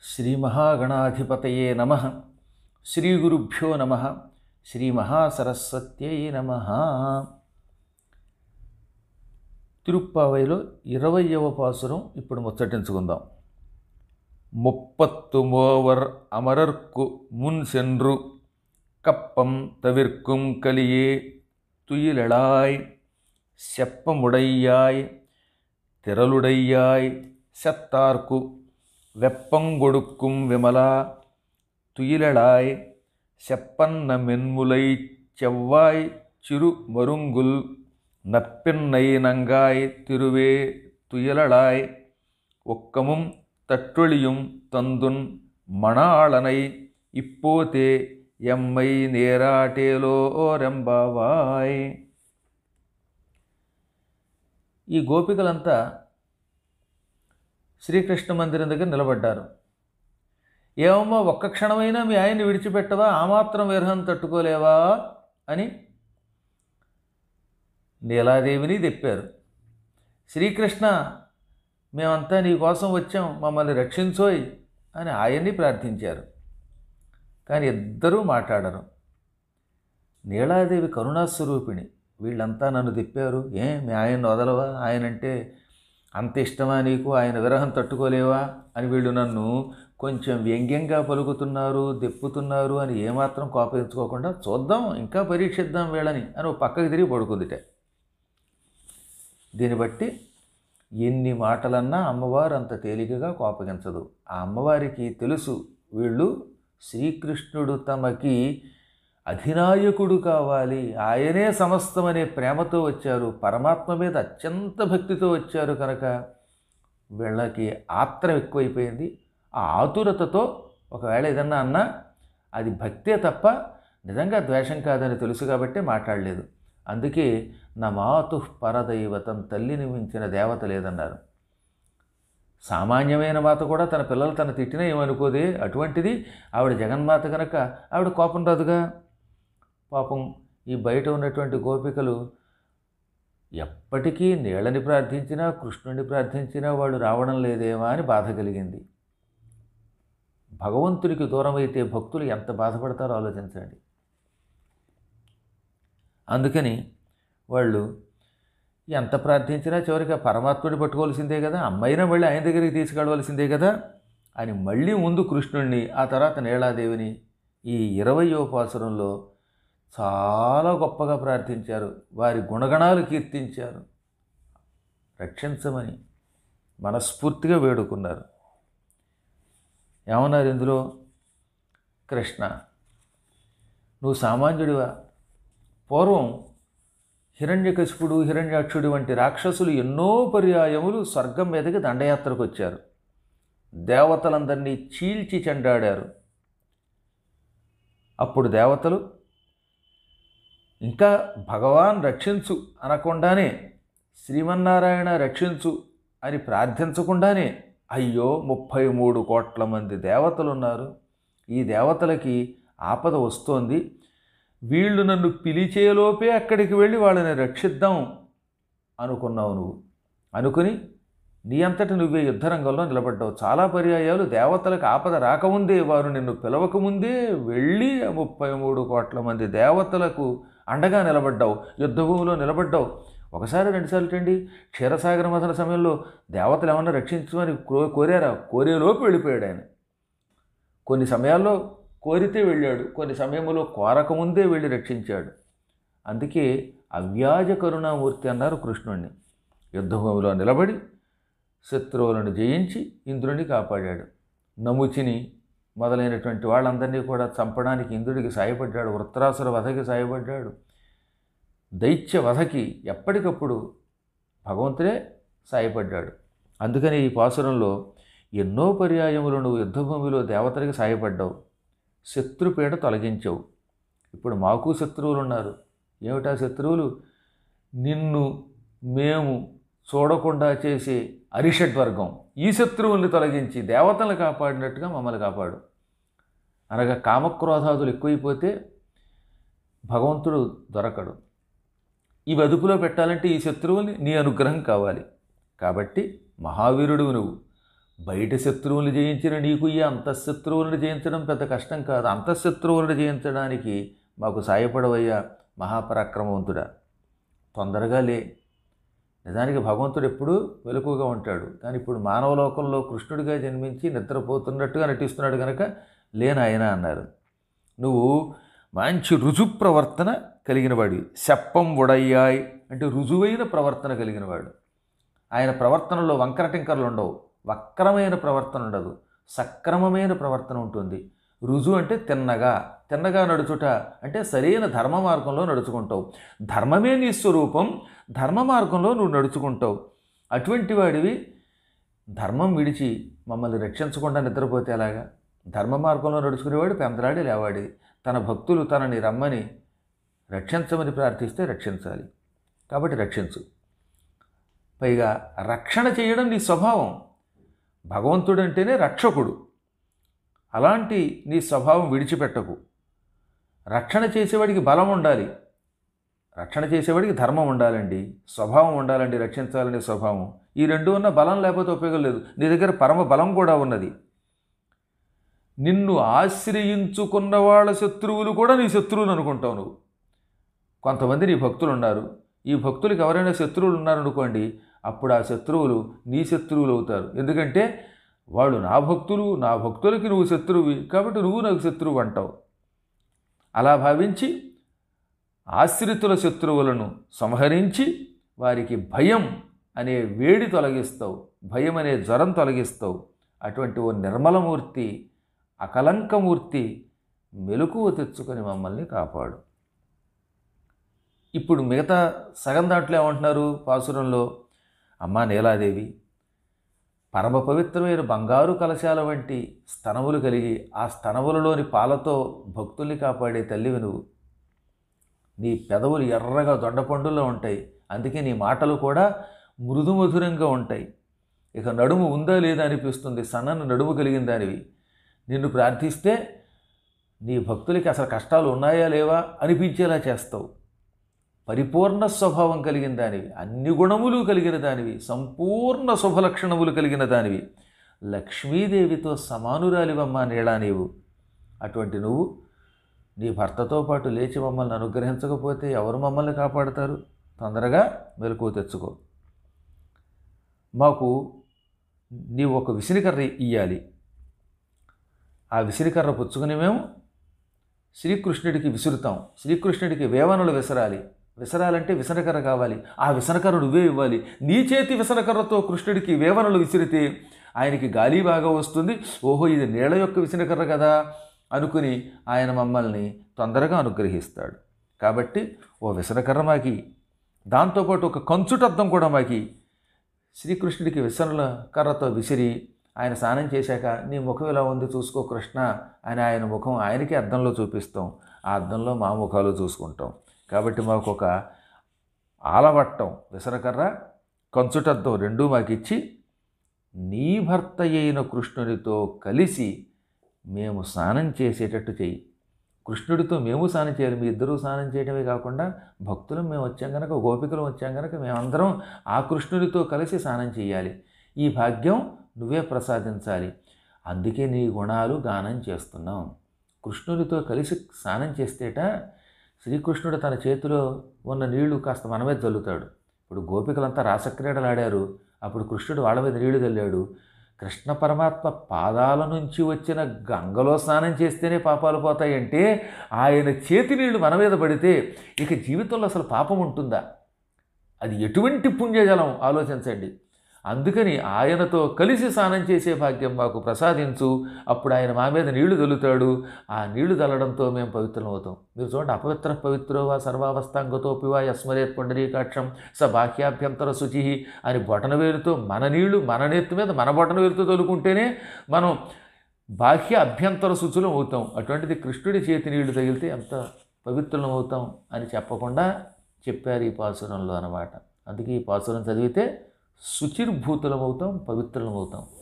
శ్రీ మహాగణాధిపతయే నమ శ్రీ గురుభ్యో నమ శ్రీ మహాసరస్వత్యై నమ తిరుప్పావైలో ఇరవయవ పాసురం ఇప్పుడు ముచ్చటించుకుందాం ముప్పత్తు మోవర్ అమరర్కు మున్ సెన్రు కప్పం తవిర్కుం కలియే துயிலெழாய் செப்பமுடையாய் திரளுடையாய் செத்தார்க்கு வெப்பங்கொடுக்கும் விமலா துயிலெழாய் செப்பன்ன மென்முலை செவ்வாய் சிறு மருங்குல் நப்பின்னை நங்காய் திருவே துயிலழாய் ஒக்கமும் தற்றொழியும் தந்துன் மணாளனை இப்போதே ఎమ్మై నేరాటేలో రెంబావాయ్ ఈ గోపికలంతా శ్రీకృష్ణ మందిరం దగ్గర నిలబడ్డారు ఏమమ్మా ఒక్క క్షణమైనా మీ ఆయన్ని విడిచిపెట్టవా ఆ మాత్రం విరహం తట్టుకోలేవా అని నీలాదేవిని తెప్పారు శ్రీకృష్ణ మేమంతా నీ కోసం వచ్చాం మమ్మల్ని రక్షించోయ్ అని ఆయన్ని ప్రార్థించారు కానీ ఇద్దరూ మాట్లాడరు నీలాదేవి కరుణాస్వరూపిణి వీళ్ళంతా నన్ను తిప్పారు ఏ మీ ఆయన వదలవా ఆయన అంటే అంత ఇష్టమా నీకు ఆయన విరహం తట్టుకోలేవా అని వీళ్ళు నన్ను కొంచెం వ్యంగ్యంగా పలుకుతున్నారు దెప్పుతున్నారు అని ఏమాత్రం కోపగించుకోకుండా చూద్దాం ఇంకా పరీక్షిద్దాం వీళ్ళని అని ఒక పక్కకి తిరిగి పడుకుందిట దీన్ని బట్టి ఎన్ని మాటలన్నా అమ్మవారు అంత తేలికగా కోపగించదు ఆ అమ్మవారికి తెలుసు వీళ్ళు శ్రీకృష్ణుడు తమకి అధినాయకుడు కావాలి ఆయనే సమస్తమనే ప్రేమతో వచ్చారు పరమాత్మ మీద అత్యంత భక్తితో వచ్చారు కనుక వీళ్ళకి ఆత్రం ఎక్కువైపోయింది ఆ ఆతురతతో ఒకవేళ ఏదన్నా అన్నా అది భక్తే తప్ప నిజంగా ద్వేషం కాదని తెలుసు కాబట్టి మాట్లాడలేదు అందుకే నా మాతు పరదైవతం తల్లిని మించిన దేవత లేదన్నారు సామాన్యమైన మాత కూడా తన పిల్లలు తన తిట్టినా ఏమనుకోదే అటువంటిది ఆవిడ జగన్మాత కనుక ఆవిడ కోపం రాదుగా పాపం ఈ బయట ఉన్నటువంటి గోపికలు ఎప్పటికీ నీళ్ళని ప్రార్థించినా కృష్ణుని ప్రార్థించినా వాళ్ళు రావడం లేదేమా అని బాధ కలిగింది భగవంతునికి దూరమైతే భక్తులు ఎంత బాధపడతారో ఆలోచించండి అందుకని వాళ్ళు ఎంత ప్రార్థించినా చివరికి ఆ పరమాత్ముడి పట్టుకోవాల్సిందే కదా అమ్మాయినా మళ్ళీ ఆయన దగ్గరికి తీసుకెళ్ళవలసిందే కదా అని మళ్ళీ ముందు కృష్ణుణ్ణి ఆ తర్వాత నీలాదేవిని ఈ ఇరవయో పాసురంలో చాలా గొప్పగా ప్రార్థించారు వారి గుణగణాలు కీర్తించారు రక్షించమని మనస్ఫూర్తిగా వేడుకున్నారు ఏమన్నారు ఇందులో కృష్ణ నువ్వు సామాన్యుడివా పూర్వం హిరణ్యకశిపుడు హిరణ్యాక్షుడు వంటి రాక్షసులు ఎన్నో పర్యాయములు స్వర్గం మీదకి దండయాత్రకు వచ్చారు దేవతలందరినీ చీల్చి చెండాడారు అప్పుడు దేవతలు ఇంకా భగవాన్ రక్షించు అనకుండానే శ్రీమన్నారాయణ రక్షించు అని ప్రార్థించకుండానే అయ్యో ముప్పై మూడు కోట్ల మంది దేవతలు ఉన్నారు ఈ దేవతలకి ఆపద వస్తోంది వీళ్ళు నన్ను పిలిచేలోపే అక్కడికి వెళ్ళి వాళ్ళని రక్షిద్దాం అనుకున్నావు నువ్వు అనుకుని నీ అంతటి నువ్వే యుద్ధరంగంలో నిలబడ్డావు చాలా పర్యాయాలు దేవతలకు ఆపద రాకముందే వారు నిన్ను పిలవకముందే వెళ్ళి ముప్పై మూడు కోట్ల మంది దేవతలకు అండగా నిలబడ్డావు యుద్ధభూమిలో నిలబడ్డావు ఒకసారి రెండుసార్లు టండి క్షీరసాగర మథన సమయంలో దేవతలు ఏమన్నా రక్షించమని కో కోరారా కోరేలోపు వెళ్ళిపోయాడు ఆయన కొన్ని సమయాల్లో కోరితే వెళ్ళాడు కొన్ని సమయంలో కోరకముందే వెళ్ళి రక్షించాడు అందుకే అవ్యాజ కరుణామూర్తి అన్నారు కృష్ణుణ్ణి యుద్ధభూమిలో నిలబడి శత్రువులను జయించి ఇంద్రుని కాపాడాడు నముచిని మొదలైనటువంటి వాళ్ళందరినీ కూడా చంపడానికి ఇంద్రుడికి సాయపడ్డాడు వృత్రాసుర వధకి సాయపడ్డాడు దైత్య వధకి ఎప్పటికప్పుడు భగవంతుడే సాయపడ్డాడు అందుకని ఈ పాసురంలో ఎన్నో పర్యాయములు నువ్వు యుద్ధభూమిలో దేవతలకి సాయపడ్డావు శత్రుపీడ తొలగించవు ఇప్పుడు మాకు శత్రువులు ఉన్నారు ఏమిటా శత్రువులు నిన్ను మేము చూడకుండా చేసే అరిషడ్వర్గం ఈ శత్రువుల్ని తొలగించి దేవతలను కాపాడినట్టుగా మమ్మల్ని కాపాడు అనగా కామక్రోధాదులు ఎక్కువైపోతే భగవంతుడు దొరకడు ఇవి అదుపులో పెట్టాలంటే ఈ శత్రువుని నీ అనుగ్రహం కావాలి కాబట్టి మహావీరుడు నువ్వు బయట శత్రువులు జయించిన నీకు ఈ అంతఃశత్రువులను జయించడం పెద్ద కష్టం కాదు అంతఃశత్రువులను జయించడానికి మాకు సాయపడవయ్యా మహాపరాక్రమవంతుడా తొందరగా లే నిజానికి భగవంతుడు ఎప్పుడూ వెలుగుగా ఉంటాడు కానీ ఇప్పుడు మానవ లోకంలో కృష్ణుడిగా జన్మించి నిద్రపోతున్నట్టుగా నటిస్తున్నాడు కనుక లేనాయన అన్నారు నువ్వు మంచి రుజు ప్రవర్తన కలిగినవాడి శప్పం ఉడయ్యాయ్ అంటే రుజువైన ప్రవర్తన కలిగినవాడు ఆయన ప్రవర్తనలో వంకర టింకర్లు ఉండవు వక్రమైన ప్రవర్తన ఉండదు సక్రమమైన ప్రవర్తన ఉంటుంది రుజు అంటే తిన్నగా తిన్నగా నడుచుట అంటే సరైన ధర్మ మార్గంలో నడుచుకుంటావు ధర్మమే నీ స్వరూపం ధర్మ మార్గంలో నువ్వు నడుచుకుంటావు అటువంటి వాడివి ధర్మం విడిచి మమ్మల్ని రక్షించకుండా నిద్రపోతే ఎలాగా ధర్మ మార్గంలో నడుచుకునేవాడు పెందలాడి లేవాడి తన భక్తులు తనని రమ్మని రక్షించమని ప్రార్థిస్తే రక్షించాలి కాబట్టి రక్షించు పైగా రక్షణ చేయడం నీ స్వభావం భగవంతుడు అంటేనే రక్షకుడు అలాంటి నీ స్వభావం విడిచిపెట్టకు రక్షణ చేసేవాడికి బలం ఉండాలి రక్షణ చేసేవాడికి ధర్మం ఉండాలండి స్వభావం ఉండాలండి రక్షించాలనే స్వభావం ఈ రెండు ఉన్న బలం లేకపోతే ఉపయోగం లేదు నీ దగ్గర పరమ బలం కూడా ఉన్నది నిన్ను ఆశ్రయించుకున్న వాళ్ళ శత్రువులు కూడా నీ శత్రువులు అనుకుంటావు నువ్వు కొంతమంది నీ భక్తులు ఉన్నారు ఈ భక్తులకు ఎవరైనా శత్రువులు ఉన్నారనుకోండి అప్పుడు ఆ శత్రువులు నీ శత్రువులు అవుతారు ఎందుకంటే వాళ్ళు నా భక్తులు నా భక్తులకి నువ్వు శత్రువి కాబట్టి నువ్వు నాకు శత్రువు అంటావు అలా భావించి ఆశ్రితుల శత్రువులను సంహరించి వారికి భయం అనే వేడి తొలగిస్తావు భయం అనే జ్వరం తొలగిస్తావు అటువంటి ఓ నిర్మలమూర్తి అకలంకమూర్తి మెలకువ తెచ్చుకొని మమ్మల్ని కాపాడు ఇప్పుడు మిగతా సగం దాంట్లో ఏమంటున్నారు పాసురంలో అమ్మా నీలాదేవి పరమ పవిత్రమైన బంగారు కలశాల వంటి స్తనములు కలిగి ఆ స్తనములలోని పాలతో భక్తుల్ని కాపాడే తల్లివి నువ్వు నీ పెదవులు ఎర్రగా దొండపండుల్లో ఉంటాయి అందుకే నీ మాటలు కూడా మృదు మధురంగా ఉంటాయి ఇక నడుము ఉందా లేదా అనిపిస్తుంది సన్నను నడుము కలిగిన దానివి నిన్ను ప్రార్థిస్తే నీ భక్తులకి అసలు కష్టాలు ఉన్నాయా లేవా అనిపించేలా చేస్తావు పరిపూర్ణ స్వభావం కలిగిన దానివి అన్ని గుణములు కలిగిన దానివి సంపూర్ణ శుభలక్షణములు కలిగిన దానివి లక్ష్మీదేవితో సమానురాలివమ్మా నీళా నీవు అటువంటి నువ్వు నీ భర్తతో పాటు లేచి మమ్మల్ని అనుగ్రహించకపోతే ఎవరు మమ్మల్ని కాపాడతారు తొందరగా మెలకువ తెచ్చుకో మాకు నీవు ఒక విసిరికర్ర ఇయ్యాలి ఆ విసిరికర్ర పుచ్చుకుని మేము శ్రీకృష్ణుడికి విసురుతాం శ్రీకృష్ణుడికి వేవనలు విసరాలి విసరాలంటే విసనకర్ర కావాలి ఆ విసనకర్ర నువ్వే ఇవ్వాలి నీ చేతి విసనకర్రతో కృష్ణుడికి వేవనలు విసిరితే ఆయనకి గాలి బాగా వస్తుంది ఓహో ఇది నీళ్ళ యొక్క విసనకర్ర కదా అనుకుని ఆయన మమ్మల్ని తొందరగా అనుగ్రహిస్తాడు కాబట్టి ఓ విసనకర్ర మాకి దాంతోపాటు ఒక కంచుటద్దం కూడా మాకి శ్రీకృష్ణుడికి విసనల కర్రతో విసిరి ఆయన స్నానం చేశాక నీ ముఖం ఇలా ఉంది చూసుకో కృష్ణ అని ఆయన ముఖం ఆయనకి అద్దంలో చూపిస్తాం ఆ అద్దంలో మా ముఖాలు చూసుకుంటాం కాబట్టి మాకు ఒక ఆలవట్టం విసనకర్ర కంచుటద్దం రెండూ మాకు ఇచ్చి నీ భర్త అయిన కృష్ణుడితో కలిసి మేము స్నానం చేసేటట్టు చెయ్యి కృష్ణుడితో మేము స్నానం చేయాలి మీ ఇద్దరూ స్నానం చేయడమే కాకుండా భక్తులు మేము వచ్చాం కనుక గోపికలు వచ్చాం కనుక మేమందరం ఆ కృష్ణుడితో కలిసి స్నానం చేయాలి ఈ భాగ్యం నువ్వే ప్రసాదించాలి అందుకే నీ గుణాలు గానం చేస్తున్నాం కృష్ణుడితో కలిసి స్నానం చేస్తేట శ్రీకృష్ణుడు తన చేతిలో ఉన్న నీళ్లు కాస్త మన మీద చల్లుతాడు ఇప్పుడు గోపికలంతా రాసక్రీడలు ఆడారు అప్పుడు కృష్ణుడు వాళ్ళ మీద నీళ్లు చల్లాడు కృష్ణ పరమాత్మ పాదాల నుంచి వచ్చిన గంగలో స్నానం చేస్తేనే పాపాలు పోతాయంటే ఆయన చేతి నీళ్లు మన మీద పడితే ఇక జీవితంలో అసలు పాపం ఉంటుందా అది ఎటువంటి పుణ్యజలం ఆలోచించండి అందుకని ఆయనతో కలిసి స్నానం చేసే భాగ్యం మాకు ప్రసాదించు అప్పుడు ఆయన మా మీద నీళ్లు చల్లుతాడు ఆ నీళ్లు చల్లడంతో మేము పవిత్రం అవుతాం మీరు చూడండి అపవిత్ర పవిత్రో వా సర్వావస్థాంగతోపి వా యస్మరేత్ పుండరీకాక్షం స బాహ్యాభ్యంతర శుచి అని బొటన వేలుతో మన నీళ్లు మన నెత్తి మీద మన బొటన వేలుతో తొలుకుంటేనే మనం బాహ్య అభ్యంతర శుచులం అవుతాం అటువంటిది కృష్ణుడి చేతి నీళ్లు తగిలితే ఎంత పవిత్రులం అవుతాం అని చెప్పకుండా చెప్పారు ఈ పాసురంలో అన్నమాట అందుకే ఈ పాసురం చదివితే శుచిర్భూతులం అవుతాం పవిత్రులం అవుతాం